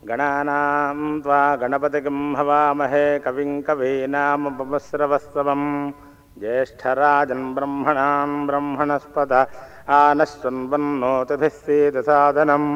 गणानां त्वा गणपतिगं हवामहे कविं कवीनामुपमस्रवस्तवं ज्येष्ठराजन् ब्रह्मणां ब्रह्मणस्पद ఆనశ్వన్వన్నోతిభిः सीदसादनम्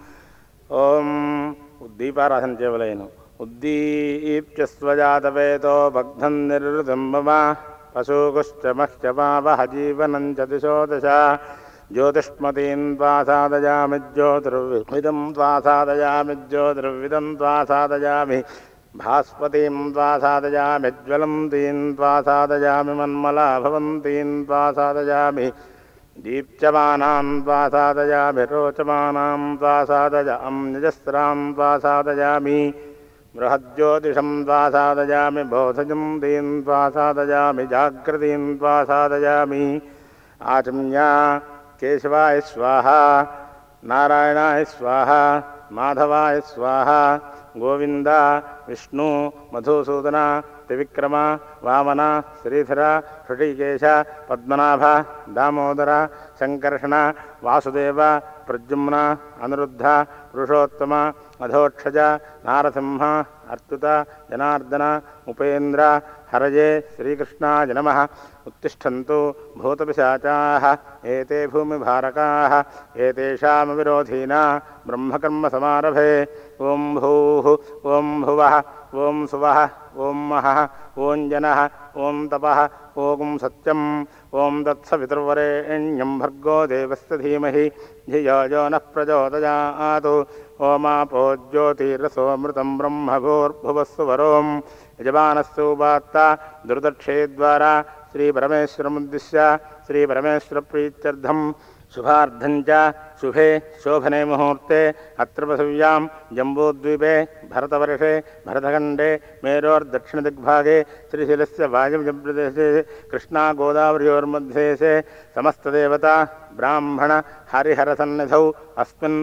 ఓం ఉద్దీపారాధన చేయవలేను ఉద్దీప్య స్వజాతవేతో భగ్ధం నిర్వృతం మమ పశూకుశ్చ మహ్యమావహ జీవనం చ దిశో దశ జ్యోతిష్మతీన్ త్వా సాధయామి జ్యోతిర్విదం త్వా సాధయామి జ్యోతిర్విదం త్వా సాధయామి భాస్పతీం త్వా సాధయామి జ్వలంతీం త్వా సాధయామి మన్మలా భవంతీం త్వా సాధయామి दीप्यमानां त्वा साधयामि रोचमानां त्वा साधयां निजस्रां त्वा साधयामि बृहज्योतिषं त्वा साधयामि बोधजं दीं त्वा साधयामि जागृतीं त्वा साधयामि आचम्या केशवाय स्वाहा नारायणाय स्वाहा माधवाय स्वाहा गोविन्द विष्णु मधुसूदन त्रिविक्रम वामन श्रीधर हृषिकेश पद्मनाभ दामोदर शङ्कर्षण वासुदेव प्रद्युम्न अनिरुद्ध पुरुषोत्तम अधोक्षज नारसिंह अच्युत जनार्दन उपेन्द्र हरये श्रीकृष्णाय नमः उत्तिष्ठन्तु भूतपिशाचाः एते भूमिभारकाः एतेषामविरोधीना ब्रह्मकर्मसमारभे ॐ भूः ॐ भुवः ॐ सुवः ॐ महः ॐ जनः ॐ तपः ॐ सत्यम् ॐ तत्सवितुर्वरेण्यं भर्गो देवस्य धीमहि धियो यो नः प्रचोदयात् ओमापो ज्योतिरसोऽमृतं ब्रह्मभूर्भुवस्सु वरों यजमानस्योपात्ता दुर्दक्षेद्वारा श्रीपरमेश्वरमुद्दिश्य श्रीपरमेश्वरप्रीत्यर्थं शुभार्धञ्च शुभे शोभने मुहूर्ते अत्र पृथिव्यां जम्बूद्वीपे भरतवर्षे भरतखण्डे मेरोर्दक्षिणदिग्भागे श्रीशैलस्य वायव्यप्रदेशे कृष्णागोदावर्योर्मध्यदेशे समस्तदेवता ब्राह्मण हरिहरसन्निधौ अस्मिन्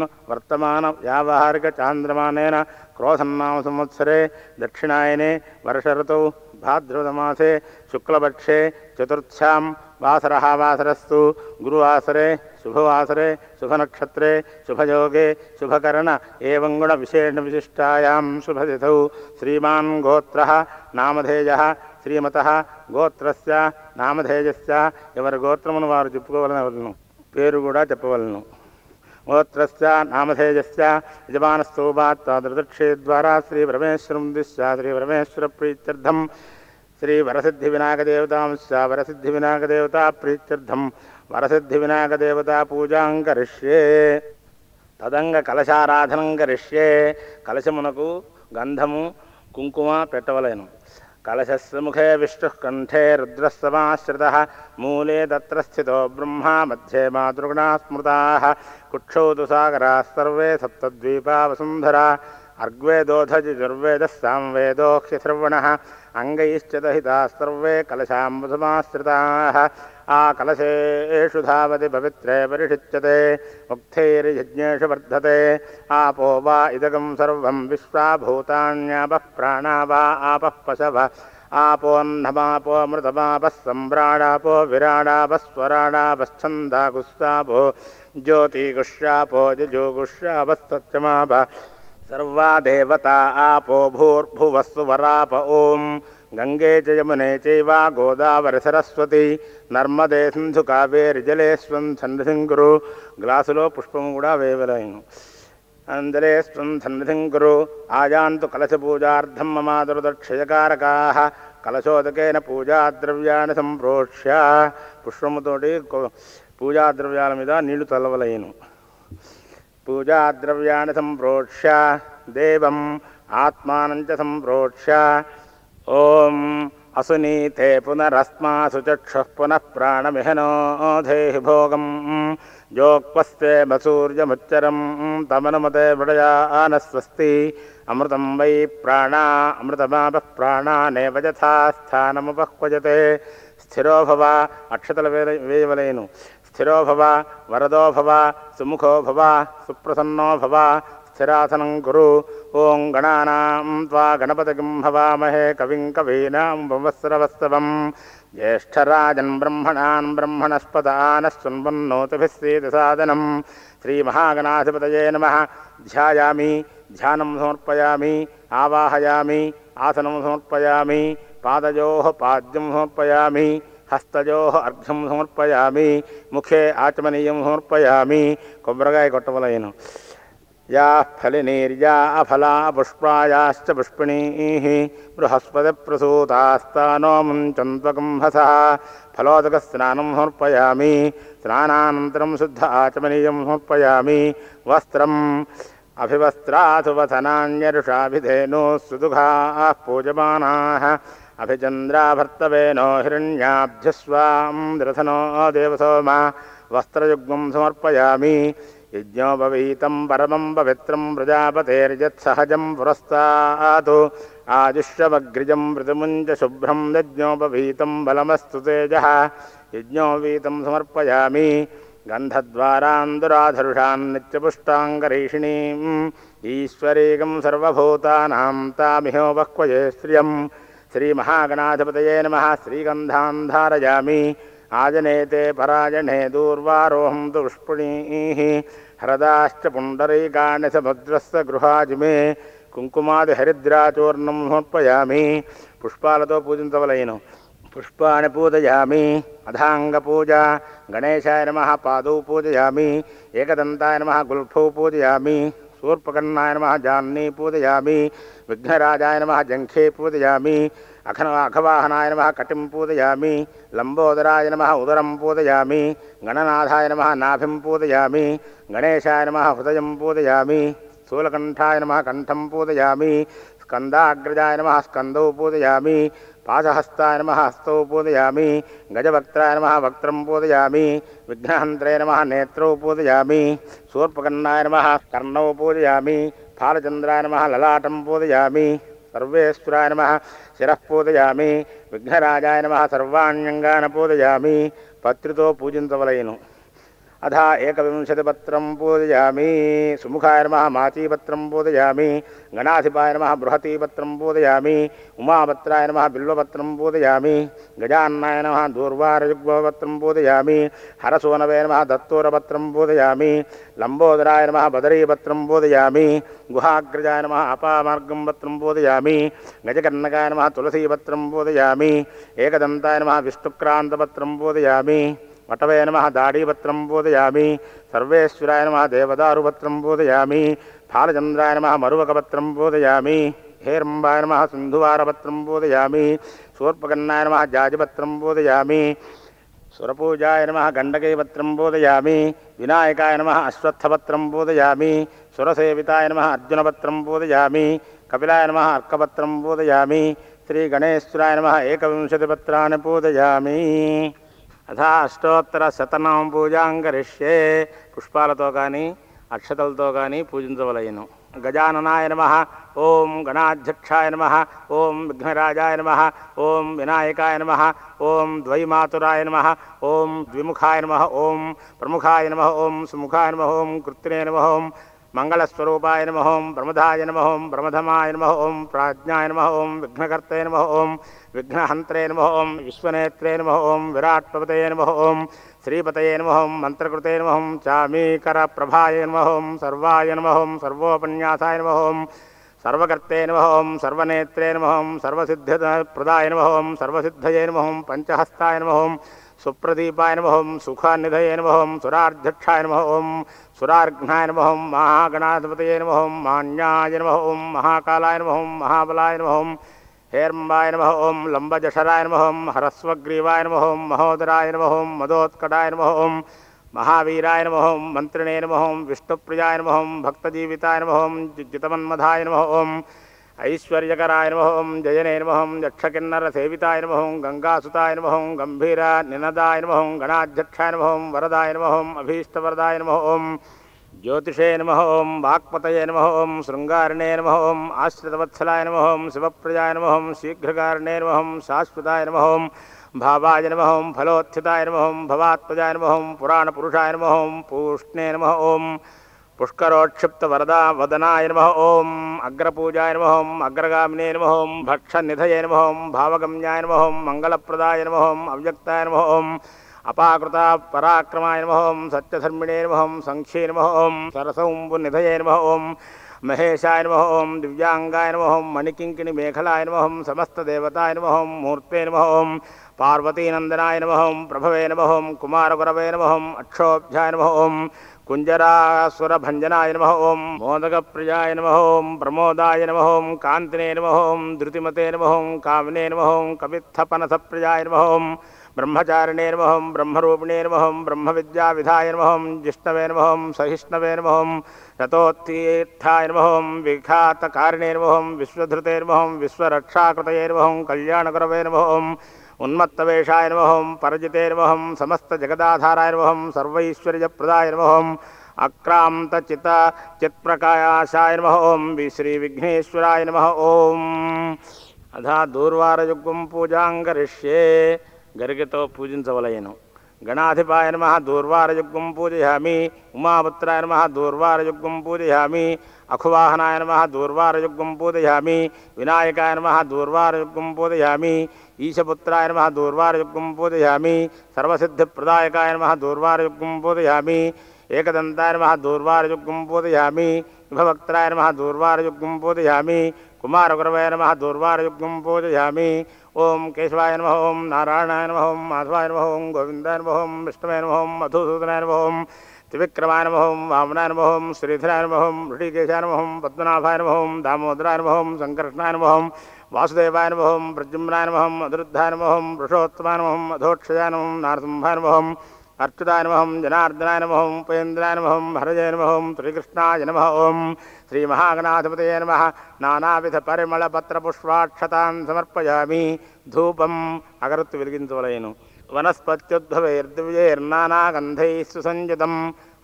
वर्तमानव्यावहारिकचान्द्रमानेन क्रोधन्नाम संवत्सरे दक्षिणायने वर्षऋतौ भाद्रपदमासे शुक्लपक्षे चतुर्थ्यां वासरः वासरस्तु गुरुवासरे शुभवासरे शुभनक्षत्रे शुभयोगे शुभकर्ण एवं गुणविशेषविशिष्टायां शुभतिथौ श्रीमान् गोत्रः नामधेयः శ్రీమత గోత్రస్య నామధేయస్య ఎవరి గోత్రమును వారు చెప్పుకోవలనవలను పేరు కూడా చెప్పవలను గోత్రస్య నామధేయస్య యజమానస్తోపాత్తాదృదక్షే ద్వారా శ్రీ పరమేశ్వరం దిశ్య శ్రీ పరమేశ్వర ప్రీత్యర్థం శ్రీ వరసిద్ధి వినాయకదేవతాంశ వరసిద్ధి వినాయకదేవతా ప్రీత్యర్థం వరసిద్ధి వినాయకదేవతా పూజాం కరిష్యే తదంగ కలశారాధనం కరిష్యే కలశమునకు గంధము కుంకుమ పెట్టవలేను కలశస్య ముఖే విష్ణుః కంఠే రుద్రస్తమాశ్రితः మూలే తత్ర స్థితో బ్రహ్మా మధ్యే మాతృగుణా స్మృతాः కుక్షౌ తు సాగరాः సర్వే సప్తద్వీపా వసుంధరా అర్గ్వేదోధజుర్వేదः సాంవేదోక్షిసర్వణः అంగైశ్చ దహితాः సర్వే కలశాంబుసమాశ్రితాः ఆ కలశేషు ధావతి పవిత్రే పరిషిచ్యతే ముక్తైర్యజ్ఞేషు వర్ధతే ఆపో వా ఇదగం సర్వం విశ్వా భూతాన్యాపః ప్రాణా వా ఆపః పశవ ఆపోన్నమాపోమృతమాపः సంభ్రాడాపో విరాడాపస్వరాడాపశ్చందాగుస్తాపో జ్యోతిగుష్యాపో జజోగుష్యాపస్తత్యమాప సర్వా దేవతా ఆపో భూర్భువస్సు వరాప ఓం గంగే చ యమునే చైవ గోదావరి సరస్వతి నర్మదే సింధు కావేరి జలేస్వం సన్నిధింకురు గ్లాసులో పుష్పము కూడా వేయవలేను అందరేస్వం సన్నిధింకురు ఆయాంతు కలశపూజార్థం మమాదురదక్షయకారకా కలశోదకేన పూజాద్రవ్యాన్ని సంప్రోక్ష్య పుష్పముతోటి కొ- పూజాద్రవ్యాల మీద నీళ్లు చల్లవలేను పూజాద్రవ్యాన్ని సంప్రోక్ష్య దేవం ఆత్మానం చ సంప్రోక్ష్య ఓం అసునీతే పునరస్మాసు చక్షుః పునః ప్రాణమిహనో దేహి భోగం జోక్వస్తే మసూర్యముచ్చరం తమనుమతే మృడయానస్వస్తి అమృతం వై ప్రాణా అమృతమాప ప్రాణానేవ యథా స్థానముపహ్వజతే స్థిరో భవ అక్షతల వేల వేయవలేను స్థిరో భవ వరదో భవ సుముఖో భవ సుప్రసన్నో భవ స్థిరాసనం కురు ఓం గణానాం త్వా గణపతికిం హవామహే కవిం కవీనాం భవస్రవస్తవం జ్యేష్ఠరాజన్ బ్రహ్మణాన్ బ్రహ్మణస్పదాన శృण्वन्नोतिभिः सीदसादनं श्रीमहागणाधिपतये नमः ధ్యాయామి ధ్యానం సమర్పయామి ఆవాహయామి ఆసనం సమర్పయామి పాదయో పాద్యం సమర్పయామి హస్తయో అర్ఘ్యం సమర్పయామి ముఖే ఆచమనీయం సమర్పయామి కొబ్బరికాయ కొట్టవలయను యా ఫలినీర్యా అఫలా పుష్పాయాశ్చ పుష్పిణీः బృహస్పతిప్రసూతాస్తానో ముంచన్త్వకంహస ఫలోదకస్నానం సమర్పయామి స్నానానంతరం శుద్ధ ఆచమనీయం సమర్పయామి వస్త్రం అభివస్త్రాసువసనాన్యరుషాభిధేనో సుదుఘాः పూజమానాः అభిచంద్రాభర్తవేనో హిరణ్యాభ్యస్వాం ద్రథనో దేవసోమ వస్త్రయుగ్మం సమర్పయామి యజ్ఞోపవీతం పరమం పవిత్రం ప్రజాపతేర్యత్సహజం పురస్తాతు ఆజుష్యమగ్రిజం మృదుముంచ శుభ్రం యజ్ఞోపవీతం బలమస్తు తేజ యజ్ఞోపవీతం సమర్పయామి గంధద్వారాందురాధరుషాన్ నిత్యపుష్టాంగరీషిణీం ఈశ్వరీకం సర్వభూతానాం తామిహోపక్వయే శ్రియం శ్రీమహాగణాధిపతయే నమ శ్రీగంధాన్ ధారయామి ఆజనేతే పరాజనే దూర్వారోహం తు పుష్పుణీः హరదాశ్చ పుండరీకాణి సముద్రస్య గృహాజిమే కుంకుమాది హరిద్రాచూర్ణం సమర్పయామి పుష్పాలతో పూజించవలయను పుష్పాన్ని పూజయామి అధాంగ పూజ గణేశాయ నమ పాదౌ పూజయామి ఏకదంతాయ నమ గుల్ఫౌ పూజయామి శూర్పకర్ణాయ నమ జాన్ని పూజయామి విఘ్నరాజాయ నమ జంఘే పూజయామి అఖన అఖవాహనాయ నమ కటిం పూజయామి లంబోదరాయ నమ ఉదరం పూజయామి గణనాథాయ నమ నాభిం పూజయామి గణేశాయ నమ హృదయం పూజయామి స్థూలకంఠాయ నమ కంఠం పూజయామి స్కందాగ్రజాయ నమ స్కందౌ పూజయామి పాశహస్తాయ నమ హస్తౌ పూజయామి గజవక్త్రాయ నమ వక్త్రం పూజయామి విఘ్నహంత్రే నమ నేత్రౌ పూజయామి శూర్పకర్ణాయ నమ కర్ణౌ పూజయామి ఫాలచంద్రాయ నమ లలాటం పూజయామి సర్వేశ్వరాయ నమ శిరః పూజయామి విఘ్నరాజాయ నమ సర్వాణ్యంగాన పూజయామి పత్రితో పూజించవలయను అథ ఏకవింశతిపత్రం పూజయామి సుముఖాయ నమ మాచీపత్రం పూజయామి గణాధిపాయ నమ బృహతీపత్రం పూజయామి ఉమాపత్రాయ నమ బిల్వపత్రం పూజయామి గజాన్నాయ నమ దూర్వారయుగ్మపత్రం పూజయామి హరసోనవే నమ దత్తూరపత్రం పూజయామి లంబోదరాయ నమ బదరీపత్రం పూజయామి గుహాగ్రజాయ నమ అపామార్గం పత్రం పూజయామి గజకర్ణకాయ నమ తులసీపత్రం పూజయామి ఏకదంతాయ నమ విష్ణుక్రాంతపత్రం పూజయామి వటవే నమ దాడీపత్రం పూజయామి సర్వేశ్వరాయ నమ దేవదారుపత్రం పూజయామి ఫాలచంద్రాయ నమ మరువకపత్రం పూజయామి హేరంబాయ నమ సింధువారపత్రం పూజయామి శూర్పకర్ణాయ నమ జాజిపత్రం పూజయామి సురపూజాయ నమ గండకైపత్రం పూజయామి వినాయకాయ నమ అశ్వత్థపత్రం పూజయామి సురసేవితాయ నమ అర్జునపత్రం పూజయామి కపిలాయ నమ అర్కపత్రం పూజయామి శ్రీగణేశ్వరాయ నమ ఏకవింశతిపత్రాన్ని పూజయామి అథా అష్టోత్తర శతనామ పూజాం కరిష్యే పుష్పాలతో కానీ అక్షతలతో కానీ పూజించవలయను గజాననాయ నమ ఓం గణాధ్యక్షాయ నమ ఓం విఘ్నరాజాయ నమ ఓం వినాయకాయ నమ ఓం ద్వైమాతురాయ నమ ఓం ద్విముఖాయ నమ ఓం ప్రముఖాయ నమ ఓం సుముఖాయ నమ ఓం కృత్రినే నమ ఓం మంగళస్వరూపాయ నమ ఓం ప్రమదాయ నమ ఓం ప్రమధమాయ నమ ఓం ప్రాజ్ఞాయ నమ ఓం విఘ్నకర్తే నమ ఓం విఘ్నహంత్రే నమ ఓం విశ్వనేత్రే నమ ఓం విరాట్పతయే నమ ఓం శ్రీపతయే నమ ఓం మంత్రకృతే నమ ఓం చామీకర ప్రభాయ నమ ఓం సర్వాయ నమ ఓం సర్వోపన్యాసాయ నమ ఓం సర్వకర్తే నమ ఓం సర్వనేత్రే నమ ఓం సర్వసిద్ధప్రదాయ నమ ఓం సర్వసిద్ధయే నమ ఓం పంచహస్తాయ నమ ఓం సుప్రదీపాయ నమ ఓం సుఖానిధయే నమ ఓం సురార్ధక్షాయ నమ ఓం సురార్ఘ్నాయ నమ ఓం మహాగణాధిపతయే నమ ఓం మాన్యాయ నమ ఓం మహాకాలాయ నమ ఓం మహాబలాయ నమ ఓం హేర్ంబాయ నమ ఓం లంబజఠరాయ నమ ఓం హరస్వగ్రీవాయ నమ ఓం మహోదరాయ నమ ఓం మదోత్కటాయ నమ ఓం మహావీరాయ నమ ఓం మంత్రిణే నమ ఓం విష్ణుప్రియాయ నమ ఓం భక్తజీవితాయ నమ ఓం జితమన్మధాయ నమ ఓం ఐశ్వర్యకరాయ నమ ఓం జయనే నమ ఓం యక్షకిన్నర సేవితాయ నమ ఓం గంగాసుతాయ నమ ఓం గంభీర నినదాయ నమ ఓం గణాధ్యక్షాయ నమ ఓం వరదాయ నమ ఓం అభీష్టవరదాయ నమ ఓం జ్యోతిషే నమ ఓం వాక్పతయే నమ ఓం శృంగారిణే నమ ఓం ఆశ్రితవత్సలాయ నమ ఓం శివప్రజాయ నమ ఓం శీఘ్రకారిణే నమ ఓం శాశ్వతాయ నమ ఓం భావాయ నమ ఓం ఫలోత్థితాయ నమ ఓం భవాత్మజాయ నమ ఓం పురాణపురుషాయ నమ ఓం పూష్ణే నమ ఓం పుష్కరోక్షిప్తవరదా వదనాయ నమ ఓం అగ్రపూజాయ నమ ఓం అగ్రగామినే నమ ఓం భక్షనిధయే నమ ఓం భావగమ్యాయ నమ ఓం మంగళప్రదాయ నమ ఓం అవ్యక్తాయ నమ ఓం అపాకృత పరాక్రమాయ నమ ఓం సత్యధర్మిణే నమ ఓం సంఖ్యే నమ ఓం సరసౌంబునిధయే నమ ఓం మహేశాయ నమ ఓం దివ్యాంగాయ నమ ఓం మణికింకిణి మేఖలాయ నమ ఓం సమస్తదేవతాయ నమ ఓం మూర్తే నమ ఓం పార్వతీనందనాయ నమ ఓం ప్రభవే నమ ఓం కుమారగురవే నమ ఓం అక్షోభ్యాయ నమ ఓం కుంజరాసురభంజనాయ నమ ఓం మోదకప్రియాయ నమ ఓం ప్రమోదాయ నమ ఓం కాంతినే నమ ఓం ధృతిమతే నమ ఓం కామినే నమ ఓం కవిత్థపనసప్రియాయ నమ ఓం బ్రహ్మచారిణే నమ ఓం బ్రహ్మరూపిణే నమ ఓం బ్రహ్మవిద్యావిధాయ నమ ఓం జిష్ణవే నమ ఓం సహిష్ణవే నమ ఓం రతోత్తీర్థాయ నమ ఓం విఘాతకారిణే నమ ఓం విశ్వధృతే నమ ఓం విశ్వరక్షాకృతయే నమ ఓం కళ్యాణకరవే నమ ఓం ఉన్మత్తవేషాయ నమహం పరజితే నమహం సమస్తజగదాధారాయ నమహం సర్వైశ్వర్యప్రదాయ నమహం అక్రాంతచిత చిత్ప్రకాశాయ నమ ఓం వి శ్రీ విఘ్నేశ్వరాయ నమ ఓం అధా దూర్వారయుగ్మం పూజాం కరిష్యే గరికతో పూజించవలయను గణాధిపాయ నమ దూర్వారయుగ్మం పూజయామి ఉమాపుత్రాయ నమ దూర్వారయుగ్మం పూజయామి అఖువాహనాయ నమ దూర్వారయుగ్మం పూజయామి వినాయకాయ నమ దూర్వారయుగ్మం పూజయామి ఈశపుత్రాయ నమ దూర్వారయుగ్మం పూజయామి సర్వసిద్ధిప్రదాయకాయ నమ దూర్వారయుగ్మం పూజయామి ఏకదంతాయ నమ దూర్వారయుగ్మం పూజయామి విభవక్త్రాయ నమ దూర్వారయుగ్మం పూజయామి కుమారగురవే నమ దూర్వారయుగ్మం పూజయామి ఓం కేశవాయ నమ ఓం నారాయణాయ నమ ఓం మాధవాయ నమ ఓం గోవిందాయ నమ ఓం విష్ణువే నమ ఓం మధుసూదనాయ నమ ఓం త్రివిక్రమాయ నమ ఓం వామనాయ నమ ఓం శ్రీధరాయ నమ ఓం ఋషికేశాయ నమ ఓం పద్మనాభాయ నమ ఓం దామోదరాయ నమ ఓం సంకర్షణాయ నమ ఓం వాసుదేవాయ నమ ఓం ప్రద్యుమ్నాయ నమ ఓం అదురుద్ధాయ నమ ఓం వృషోత్తమాయ నమ ఓం అధోక్షయాయ నమ ఓం నారసింహాయ నమ ఓం అర్చుతాయ నమ ఓం జనార్దనాయ నమ ఓం ఉపేంద్రాయ నమ ఓం హరజయ నమ ఓం శ్రీకృష్ణాయ నమ ఓం శ్రీమహాగణాధిపతయ నమ నానావిధ పరిమళ పత్ర పుష్పాక్షతాన్ సమర్పయామి ధూపం అగరత్తు వెలిగించవలయను వనస్పత్యుద్భవైర్దివ్యైర్నానాగంధైः సుసంయుతం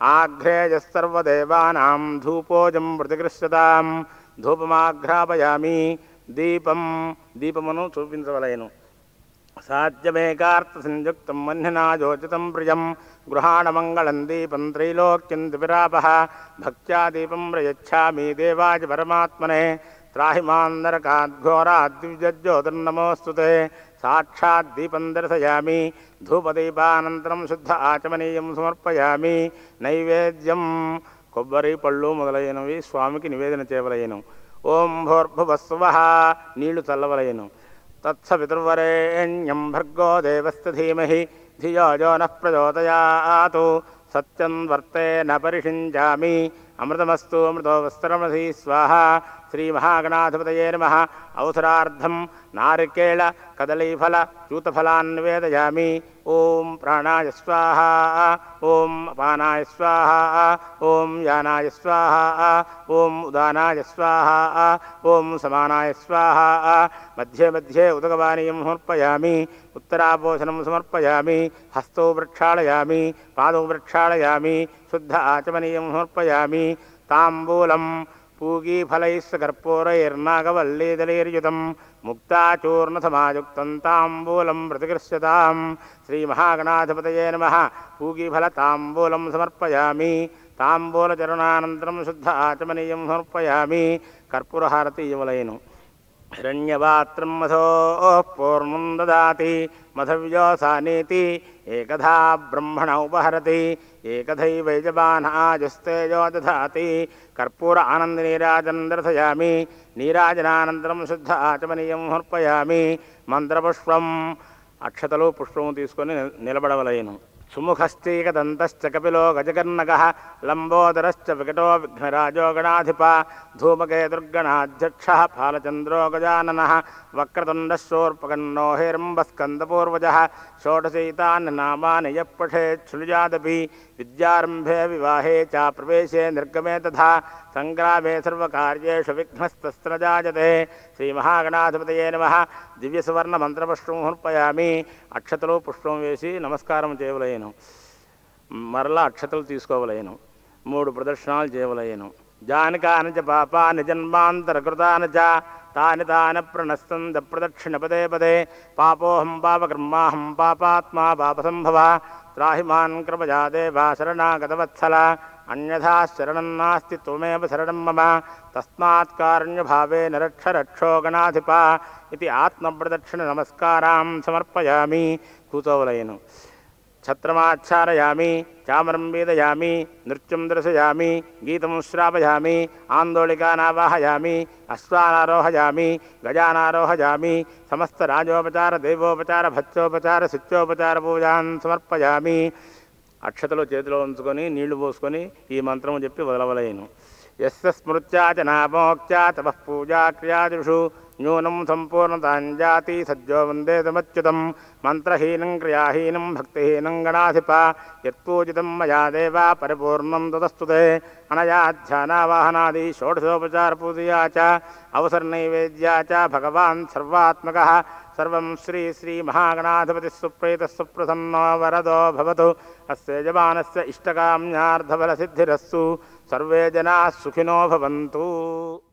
ఆఘ్రేయస్సర్వదేవానాం ధూపోజం ప్రతిగృశ్యతాం ధూపమాఘ్రాపయామి దీపం దీపమును చూపించవలయను సాధ్యమేకార్థ సంయుక్తం మన్యనాయోచితం ప్రియం గృహాణమంగళం దీపం త్రైలోక్యం దివిరాపః భక్త్యా దీపం ప్రయచ్ఛామి దేవాయ పరమాత్మనే త్రాహి మాన్నరకాద్ఘోరాద్విజ్యోతిర్నమోऽस्तु ते సాక్షాత్ దీపం దర్శయామి ధూపదీపానంతరం శుద్ధ ఆచమనీయం సమర్పయామి నైవేద్యం కొబ్బరి పళ్ళు మొదలైనవి స్వామికి నివేదన చేయవలయను ఓం భోర్భువస్వ నీళ్లు చల్లవలయను తత్సవితుర్వరేణ్యం భర్గో దేవస్య ధీమహి ధియో యో నః ప్రచోదయాతు సత్యం వర్తే న పరిషించామి అమృతమస్తు అమృతో వస్త్రమధి స్వాహ శ్రీమహాగణాధిపతయే నమ అవసరార్థం నారికేళ కదలీఫల చ్యూతఫలాన్ నివేదయామి ఓం ప్రాణాయ స్వాహ ఓం అపానాయ స్వాహ ఓం యానాయ స్వాహ ఓం ఉదానాయ స్వాహ ఓం సమానాయ స్వాహ మధ్యే మధ్యే ఉదకపానీయం సమర్పయామి ఉత్తరాపోషణం సమర్పయామి హస్తౌ ప్రక్షాళయామి పాదౌ ప్రక్షాళయామి శుద్ధ ఆచమనీయం సమర్పయామి తాంబూలం పూగీఫలైస్ස కర్పూరైర్నాగవల్లీదలైర్యుతం ముక్తాచూర్ణసమాయుక్తం తాంబూలం ప్రతిగృశ్యతాం శ్రీమహాగణాధిపతయే నమ పూగీఫలతాంబూలం సమర్పయామి తాంబూలచరణానంతరం శుద్ధ ఆచమనీయం సమర్పయామి కర్పూరహారతి ఇవ్వలేను హిరణ్యపాత్రం మధో పూర్ణం దదాతి మధవ్యోసానీతి ఏకధా బ్రహ్మణ ఉపహరతి ఏకథైవైజబానాజుస్తేజో దధాతి కర్పూర ఆనంద నీరాజనం దర్శయామి నీరాజనానంతరం శుద్ధ ఆచమనీయం సమర్పయామి మంత్రపుష్పం అక్షతలు పుష్పము తీసుకొని నిల- నిలబడవలయను సుముఖశ్చైకదంతశ్చ కపిలో గజకర్ణక లంబోదరశ్చ వికటో విఘ్నరాజో గణాధిప ధూమకే దుర్గణాధ్యక్ష ఫాలచంద్రో గజానన వక్రతుండశోర్పకన్నో హిరంబస్కందపూర్వజ షోడశైతాన్ని నామాని యః పఠేచ్ఛృజాదపి విద్యారంభే వివాహే చ ప్రవేశే నిర్గమే తథా సంగ్రామే సర్వకార్యేషు విఘ్నస్తస్త్ర జాయతే శ్రీమహాగణాధిపతయే నమ దివ్యసువర్ణ మంత్రపుష్పం సమర్పయామి అక్షతలు పుష్పం వేసి నమస్కారం చేయవలయను మరలా అక్షతలు తీసుకోవలయను మూడు ప్రదర్శనాలు చేయవలయను జానకాని చ పాపాని జన్మాంతరకృతాని చ తాని తాని ప్రణస్తంద ప్రదక్షిణ పదే పదే పాపోహం పాపకర్మాహం పాపాత్మా పాపసంభవ త్రాహి మాన్ కృపజా దేవా శరణాగతవత్సల అన్యథా శరణం నాస్తి త్వమేవ శరణం మమ తస్మాత్ కారుణ్యభావేన రక్ష రక్షో గణాధిప ఇది ఆత్మప్రదక్షిణ నమస్కారాం సమర్పయామి కూతోవలయను ఛత్రమాచ్ఛారయామి చామరం వేదయామి నృత్యం దర్శయామి గీతం శ్రావయామి ఆందోళికానావాహయామి అశ్వానారోహయామి గజానారోహయామి సమస్త రాజోపచార దేవోపచార భత్యోపచార శిత్యోపచార పూజాన్ సమర్పయామి అక్షతలు చేతిలో ఉంచుకొని నీళ్లు పోసుకొని ఈ మంత్రము చెప్పి వదలవలేను ఎస్య స్మృత్యా చ నామోక్త్యా తపః పూజా క్రియాదిషు న్యూనం సంపూర్ణతాంజాతి సజ్జో వందే తమచ్యుతం మంత్రహీనం క్రియాహీనం భక్తిహీనం గణాధిప యత్పూజితం మయా దేవ పరిపూర్ణం తదస్తుతే అనయాధ్యానావాహనాది షోడశోపచార పూజయా చ అవసరనైవేద్యా చ భగవాన్ సర్వాత్మక సర్వం శ్రీ శ్రీ మహాగణాధిపతి సుప్రీత సుప్రసన్నో వరదో భవతు అస్య యజమానస్య ఇష్టకామ్యార్థఫలసిద్ధిరస్సు సర్వే జనా సుఖినో భవంతు